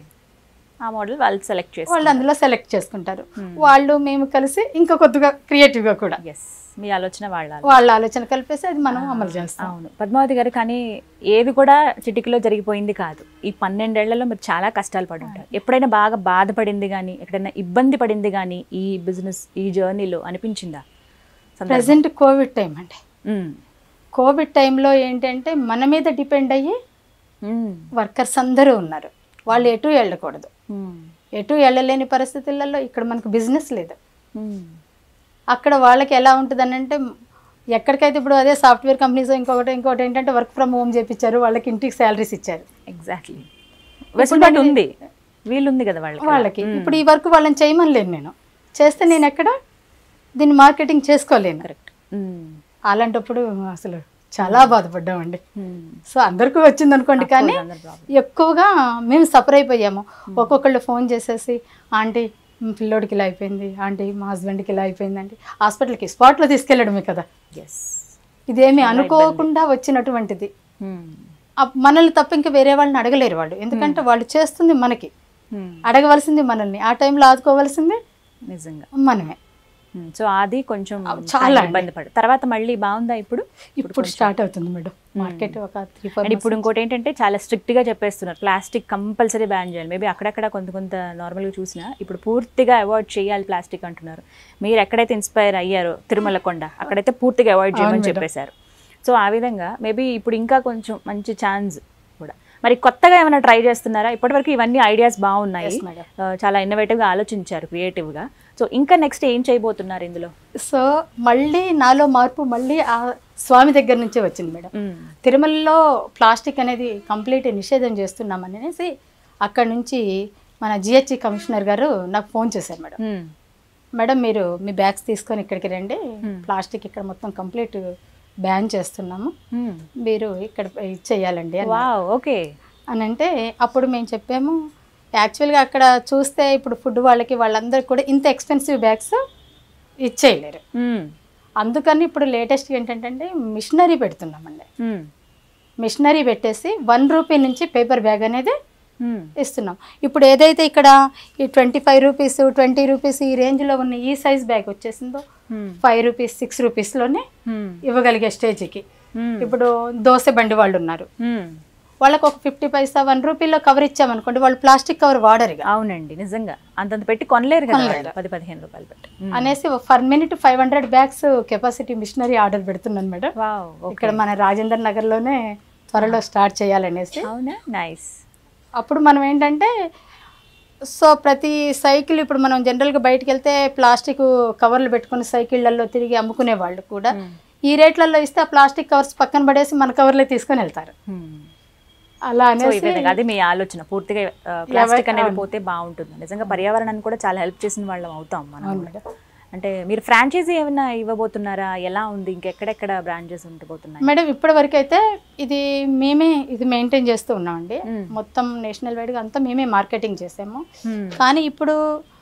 ఆ మోడల్ వాళ్ళు సెలెక్ట్ చేసి వాళ్ళు అందులో సెలెక్ట్ చేసుకుంటారు వాళ్ళు మేము కలిసి ఇంకా కొద్దిగా క్రియేటివ్గా కూడా ఎస్ మీ ఆలోచన వాళ్ళ ఆలోచన. వాళ్ళ ఆలోచన కలిపేసి అది మనం అమలు చేస్తాం అవును పద్మావతి గారు కానీ ఏది కూడా చిటికలో జరిగిపోయింది కాదు ఈ పన్నెండేళ్లలో మీరు చాలా కష్టాలు పడి ఉంటారు ఎప్పుడైనా బాగా బాధపడింది కానీ ఎక్కడైనా ఇబ్బంది పడింది కానీ ఈ బిజినెస్ ఈ జర్నీలో అనిపించిందా సందర్భం? ప్రజెంట్ కోవిడ్ టైం అండి మ్మ్. కోవిడ్ టైంలో ఏంటంటే మన మీద డిపెండ్ అయ్యి మ్మ్. వర్కర్స్ అందరూ ఉన్నారు వాళ్ళు ఎటు వెళ్ళకూడదు మ్మ్. ఎటు వెళ్ళలేని పరిస్థితులలో ఇక్కడ మనకు బిజినెస్ లేదు మ్మ్. అక్కడ వాళ్ళకి ఎలా ఉంటుంది అంటే ఎక్కడికైతే ఇప్పుడు అదే సాఫ్ట్వేర్ కంపెనీస్ ఇంకొకటి ఇంకొకటి ఏంటంటే వర్క్ ఫ్రమ్ హోమ్ చేపించారు వాళ్ళకి ఇంటికి శాలరీస్ ఇచ్చారు ఎగ్జాక్ట్లీ వెసులుబాటు ఉంది వీలుంది కదా వాళ్ళకి వాళ్ళకి ఇప్పుడు ఈ వర్క్ వాళ్ళని చేయమనలేను నేను చేస్తే నేను ఎక్కడ దీన్ని మార్కెటింగ్ చేసుకోలేను కరెక్ట్ అలాంటప్పుడు అసలు చాలా బాధపడ్డామండి సో అందరికీ వచ్చింది అనుకోండి కానీ ఎక్కువగా మేము సఫర్ అయిపోయాము ఒక్కొక్కళ్ళు ఫోన్ చేసేసి ఆంటీ మ్, పిల్లోడికి ఇలా అయిపోయింది ఆంటీ మా హస్బెండ్కి ఇలా అయిపోయిందండి హాస్పిటల్కి స్పాట్లో తీసుకెళ్ళడమే కదా ఎస్ ఇదేమి అనుకోకుండా వచ్చినటువంటిది అప్- మనల్ని తప్ప ఇంకా వేరే వాళ్ళని అడగలేరు వాళ్ళు ఎందుకంటే వాళ్ళు చేస్తుంది మనకి అడగవలసింది మనల్ని ఆ టైంలో ఆదుకోవాల్సింది నిజంగా మనమే సో అది కొంచెం చాలా అండి. ఇబ్బంది పడు తర్వాత మళ్ళీ బాగుందా ఇప్పుడు ఇప్పుడు స్టార్ట్ అవుతుంది మేడం మార్కెట్ ఒక త్రీ ఫోర్ అండ్ ఇప్పుడు ఇంకోటి ఏంటంటే చాలా strict గా చెప్పేస్తున్నారు ప్లాస్టిక్ కంపల్సరీ బ్యాన్ చేయాలి మేబీ అక్కడక్కడ కొంత కొంత నార్మల్గా చూసినా ఇప్పుడు పూర్తిగా అవాయిడ్ చేయాలి ప్లాస్టిక్ అంటున్నారు మీరు ఎక్కడైతే ఇన్స్పైర్ అయ్యారో తిరుమల కొండ అక్కడైతే పూర్తిగా అవాయిడ్ చేయమని చెప్పేశారు సో ఆ విధంగా మేబీ ఇప్పుడు ఇంకా కొంచెం మంచి ఛాన్స్ కూడా మరి కొత్తగా ఏమైనా ట్రై చేస్తున్నారా ఇప్పటివరకు ఇవన్నీ ఐడియాస్ బాగున్నాయి Yes, madam. ఆ, చాలా ఇన్నోవేటివ్గా ఆలోచించారు క్రియేటివ్గా సో ఇంకా నెక్స్ట్ ఏం చేయబోతున్నారు ఇందులో సో మళ్ళీ నాలో మార్పు మళ్ళీ ఆ స్వామి దగ్గర నుంచే వచ్చింది మేడం మ్మ్. తిరుమలలో ప్లాస్టిక్ అనేది కంప్లీట్ నిషేధం చేస్తున్నాం అనేసి అక్కడ నుంచి మన జిహెచ్సి కమిషనర్ గారు నాకు ఫోన్ చేశారు మేడం మ్మ్. మేడం మీరు మీ బ్యాగ్స్ తీసుకొని ఇక్కడికి రండి ప్లాస్టిక్ ఇక్కడ మొత్తం కంప్లీట్ బ్యాన్ చేస్తున్నాము మ్మ్. మీరు ఇక్కడ ఇచ్చేయాలండి అని వావ్ ఓకే అని అంటే అప్పుడు మేము చెప్పాము యాక్చువల్గా అక్కడ చూస్తే ఇప్పుడు ఫుడ్ వాళ్ళకి వాళ్ళందరికీ కూడా ఇంత ఎక్స్పెన్సివ్ బ్యాగ్స్ ఇచ్చేయలేరు మ్మ్. అందుకని ఇప్పుడు లేటెస్ట్ ఏంటంటే మిషనరీ పెడుతున్నామండి మ్మ్. మిషనరీ పెట్టేసి వన్ రూపీ నుంచి పేపర్ బ్యాగ్ అనేది Hmm. ఇస్తున్నాం ఇప్పుడు ఏదైతే ఇక్కడ ఈ twenty five rupees twenty rupees ఈ రేంజ్లో ఉన్న ఈ సైజ్ బ్యాగ్ వచ్చేసిందో Hmm. ఫైవ్ రూపీస్ సిక్స్ రూపీస్లోనే Hmm. ఇవ్వగలిగే స్టేజ్కి Hmm. ఇప్పుడు దోశ బండి వాళ్ళు ఉన్నారు Hmm. వాళ్ళకి ఒక ఫిఫ్టీ పైసా వన్ రూపీలో కవర్ ఇచ్చామనుకోండి వాళ్ళు ప్లాస్టిక్ కవర్ వాడరు ఇక అవునండి నిజంగా అంతంత పెట్టి కొనలేరు కదా కొనలేరు. వాళ్ళు. పది పదిహేను రూపాయలు పెట్టి అనేసి for minute five hundred bags capacity machinery order పెడుతున్నాను మేడం వావ్ ఇక్కడ మన రాజేందర్ నగర్లోనే త్వరలో స్టార్ట్ చేయాలనేసి అవునా నైస్ అప్పుడు మనం ఏంటంటే సో ప్రతి సైకిల్ ఇప్పుడు మనం జనరల్గా బయటికి వెళ్తే ప్లాస్టిక్ కవర్లు పెట్టుకుని సైకిళ్ళల్లో తిరిగి అమ్ముకునే వాళ్ళు కూడా ఈ రేట్లలో ఇస్తే ఆ ప్లాస్టిక్ కవర్స్ పక్కన పడేసి మన కవర్లే తీసుకొని వెళ్తారు అలా సో అనేసి ఇదే అది మీ ఆలోచన పూర్తిగా ప్లాస్టిక్ అనేది పోతే బాగుంటుంది నిజంగా పర్యావరణానికి కూడా చాలా హెల్ప్ చేసిన వాళ్ళం అవుతాం మనం అవును కూడా. మేడం అంటే మీరు ఫ్రాంచైజీ ఏమైనా ఇవ్వబోతున్నారా ఎలా ఉంది ఇంకెక్కడెక్కడ బ్రాంచెస్ ఉండబోతున్నాయి మేడం ఇప్పటి వరకు అయితే ఇది మేమే ఇది మెయింటైన్ చేస్తూ ఉన్నామండి మ్మ్. మొత్తం నేషనల్ వైడ్గా అంతా మేమే మార్కెటింగ్ చేసాము Hmm. కానీ ఇప్పుడు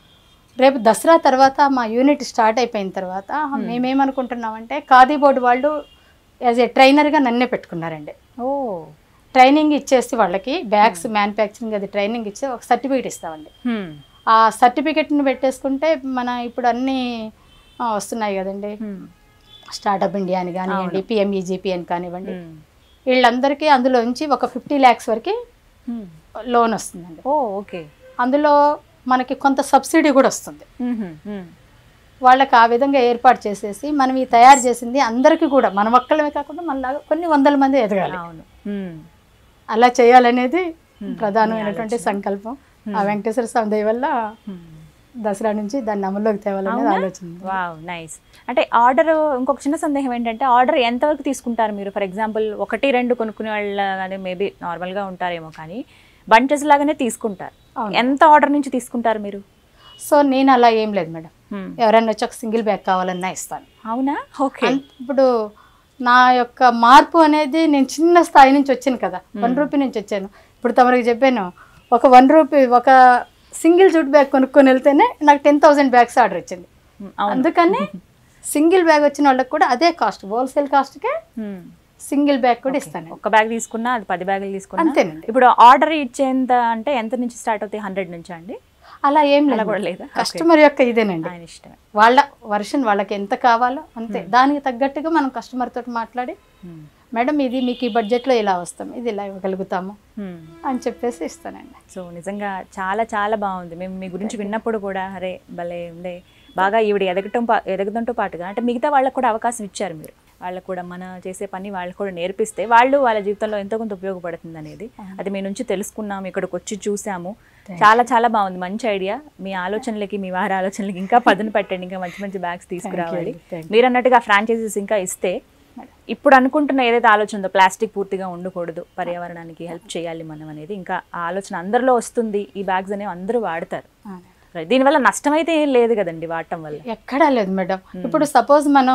రేపు దసరా తర్వాత మా యూనిట్ స్టార్ట్ అయిపోయిన తర్వాత మేమేమనుకుంటున్నామంటే ఖాదీ బోర్డు వాళ్ళు యాజ్ ఏ ట్రైనర్గా నన్నే పెట్టుకున్నారండి ఓ ట్రైనింగ్ ఇచ్చేసి వాళ్ళకి బ్యాగ్స్ మ్యానుఫ్యాక్చరింగ్ అది ట్రైనింగ్ ఇచ్చి ఒక సర్టిఫికేట్ ఇస్తామండి Hmm. ఆ సర్టిఫికేట్ని పెట్టేసుకుంటే మన ఇప్పుడు అన్నీ ఆ, వస్తున్నాయి కదండి Hmm. స్టార్టప్ ఇండియా అని కానివ్వండి పిఎంఈజీపీ అని కానివ్వండి Hmm. వీళ్ళందరికీ అందులోంచి ఒక ఫిఫ్టీ ల్యాక్స్ వరకు Hmm. లోన్ వస్తుందండి ఓ ఓకే అందులో మనకి కొంత సబ్సిడీ కూడా వస్తుంది Mhm. Hmm. వాళ్ళకి ఆ విధంగా ఏర్పాటు చేసేసి మనం ఈ తయారు చేసింది అందరికీ కూడా మన ఒక్కళ్ళమే కాకుండా మనలాగా కొన్ని వందల మంది ఎదగాలి అవును Hmm. అలా చేయాలనేది ప్రధానమైనటువంటి సంకల్పం ఆ వెంకటేశ్వర స్వామి దయ వల్ల Hmm. దసరా నుంచి దాన్ని అమల్లోకి తేవాలనేది ఆలోచన వావ్ నైస్ అంటే ఆర్డర్ ఇంకొక చిన్న సందేహం ఏంటంటే ఆర్డర్ ఎంతవరకు తీసుకుంటారు మీరు ఫర్ ఎగ్జాంపుల్ ఒకటి రెండు కొనుక్కునే వాళ్ళు కానీ మేబీ నార్మల్గా ఉంటారేమో కానీ బంచెస్ లాగానే తీసుకుంటారు అవును. ఎంత ఆర్డర్ నుంచి తీసుకుంటారు మీరు సో నేను అలా ఏం లేదు మేడం Hmm. ఎవరైనా వచ్చి ఒక సింగిల్ బ్యాగ్ కావాలన్నా ఇస్తాను అవునా ఓకే అన్- ఇప్పుడు నా యొక్క మార్పు అనేది నేను చిన్న స్థాయి నుంచి వచ్చాను కదా వన్ రూపీ నుంచి వచ్చాను ఇప్పుడు తమరికి చెప్పాను ఒక వన్ రూపీ ఒక సింగిల్ జూట్ బ్యాగ్ కొనుక్కొని వెళ్తేనే నాకు టెన్ థౌసండ్ బ్యాగ్స్ ఆర్డర్ వచ్చింది అవును అందుకని సింగిల్ బ్యాగ్ వచ్చిన వాళ్ళకి కూడా అదే కాస్ట్ హోల్సేల్ కాస్ట్కే Hmm. సింగిల్ బ్యాగ్ కూడా ఇస్తాను ఒక్క బ్యాగ్ తీసుకున్నా అది పది బ్యాగులు తీసుకున్నా అంతేనండి ఇప్పుడు ఆర్డర్ ఇచ్చేంత అంటే ఎంత నుంచి స్టార్ట్ అవుతాయి హండ్రెడ్ నుంచి అండి అలా ఏం అలా లేదు కూడా లేదా కస్టమర్ యొక్క ఇదేనండి ఆయన ఇష్టమే వాళ్ళ వర్షన్ వాళ్ళకి ఎంత కావాలో అంతే దానికి తగ్గట్టుగా మనం కస్టమర్ తోటి మాట్లాడి Hmm. మేడం ఇది మీకు ఈ బడ్జెట్లో ఇలా వస్తాం ఇది ఇలా ఇవ్వగలుగుతాము Hmm. అని చెప్పేసి ఇస్తానండి సో నిజంగా చాలా చాలా బాగుంది మేము మీ గురించి విన్నప్పుడు కూడా అరే భలే ఉండే బాగా ఈవిడ ఎదగటం పా ఎదగడంతో పాటుగా అంటే మిగతా వాళ్ళకు కూడా అవకాశం ఇచ్చారు మీరు వాళ్ళకు కూడా మన చేసే పని వాళ్ళకు కూడా నేర్పిస్తే వాళ్ళు వాళ్ళ జీవితంలో ఎంతో కొంత ఉపయోగపడుతుంది అనేది అది మీ నుంచి తెలుసుకున్నాము ఇక్కడికి వచ్చి చూసాము చాలా చాలా బాగుంది మంచి ఐడియా మీ ఆలోచనలకి మీ వారి ఆలోచనలకి ఇంకా పదును పెట్టండి ఇంకా మంచి మంచి బ్యాగ్స్ తీసుకురావాలి Thank మీరు అన్నట్టుగా ఫ్రాంచైజీస్ ఇంకా ఇస్తే ఇప్పుడు అనుకుంటున్న ఏదైతే ఆలోచన ఉందో ప్లాస్టిక్ పూర్తిగా ఉండకూడదు పర్యావరణానికి హెల్ప్ చేయాలి మనం అనేది ఇంకా ఆ ఆలోచన అందరిలో వస్తుంది ఈ బ్యాగ్స్ అనేవి అందరూ వాడతారు Right. దీనివల్ల నష్టం అయితే ఏం లేదు కదండి వాడటం వల్ల ఎక్కడా లేదు మేడం ఇప్పుడు సపోజ్ మనం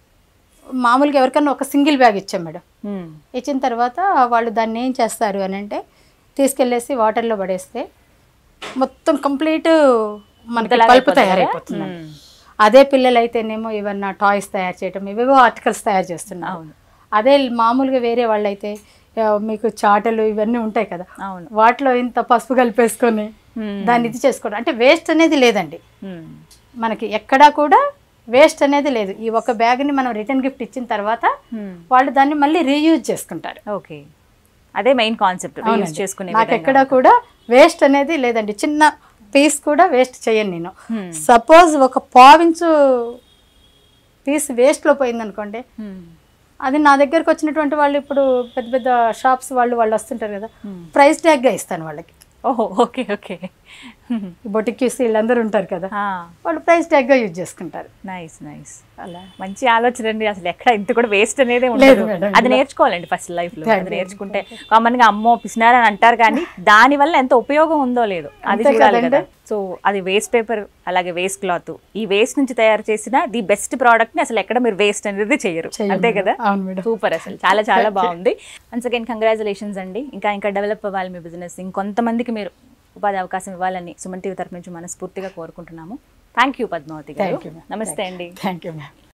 మామూలుగా ఎవరికైనా ఒక సింగిల్ బ్యాగ్ ఇచ్చాం మేడం Hmm. ఇచ్చిన తర్వాత వాళ్ళు దాన్ని ఏం చేస్తారు అని అంటే తీసుకెళ్ళేసి వాటర్లో పడేస్తే మొత్తం కంప్లీట్ మనకి ముద్దలాగా పల్పు అయిపోతుంది కదా? తయారైపోతుంది Hmm. అదే పిల్లలైతేనేమో ఏమన్నా టాయ్స్ తయారు చేయటం ఇవేవో ఆర్టికల్స్ తయారు చేస్తున్నారు అవును అదే మామూలుగా వేరే వాళ్ళైతే ఆ, మీకు చాటలు ఇవన్నీ ఉంటాయి కదా అవును వాటిలో ఇంత పసుపు కలిపేసుకొని Hmm. దాన్ని ఇది చేసుకోవడం అంటే వేస్ట్ అనేది లేదండి Hmm. మనకి ఎక్కడా కూడా వేస్ట్ అనేది లేదు ఈ ఒక బ్యాగ్ని మనం రిటర్న్ గిఫ్ట్ ఇచ్చిన తర్వాత Hmm. వాళ్ళు దాన్ని మళ్ళీ రీయూజ్ చేసుకుంటారు ఓకే అదే మెయిన్ కాన్సెప్ట్ యూజ్ అవునండి. చేసుకునే నాకు ఎక్కడా కూడా వేస్ట్ అనేది లేదండి చిన్న పీస్ కూడా వేస్ట్ చేయను నేను Hmm. సపోజ్ ఒక పావించు పీస్ వేస్ట్లో పోయిందనుకోండి Hmm. అది నా దగ్గరకు వచ్చినటువంటి వాళ్ళు ఇప్పుడు పెద్ద పెద్ద షాప్స్ వాళ్ళు వాళ్ళు వస్తుంటారు కదా Hmm. ప్రైస్ ట్యాగ్గా ఇస్తాను వాళ్ళకి ఓహో ఓకే ఓకే బొటిక్యూస్ వీళ్ళందరూ ఉంటారు కదా వాళ్ళు ప్రైస్ ట్యాగ్గా యూజ్ చేసుకుంటారు నైస్ నైస్ అలా మంచి ఆలోచన అండి అసలు ఎక్కడ ఇంత కూడా వేస్ట్ అనేది లేదు ఉండదు మేడం. అది నేర్చుకోవాలండి ఫస్ట్ లైఫ్ లో Thank అది you. నేర్చుకుంటే కామన్ గా అమ్మో పిసినారని అంటారు కానీ దాని వల్ల ఎంత ఉపయోగం ఉందో లేదు అది అంతే చూడాలి కదండి. కదా సో అది వేస్ట్ పేపర్ అలాగే వేస్ట్ క్లాత్ ఈ వేస్ట్ నుంచి తయారు చేసిన ది బెస్ట్ ప్రోడక్ట్ ని అసలు ఎక్కడ మీరు వేస్ట్ అనేది చేయరు చెయ్యం అంతే మేడం. కదా అవును మేడం సూపర్ అసలు చాలా చాలా బాగుంది వన్స్ అగైన్ కంగ్రాచులేషన్స్ అండి ఇంకా ఇంకా డెవలప్ అవ్వాలి మీ బిజినెస్ ఇంకొంతమందికి మీరు ఉపాధి అవకాశం ఇవ్వాలని సుమన్ టీవీ తరఫు నుంచి మనస్ఫూర్తిగా కోరుకుంటున్నాము థ్యాంక్ యూ పద్మావతి గారు Thank you, ma'am. నమస్తే అండి థ్యాంక్ యూ మ్యామ్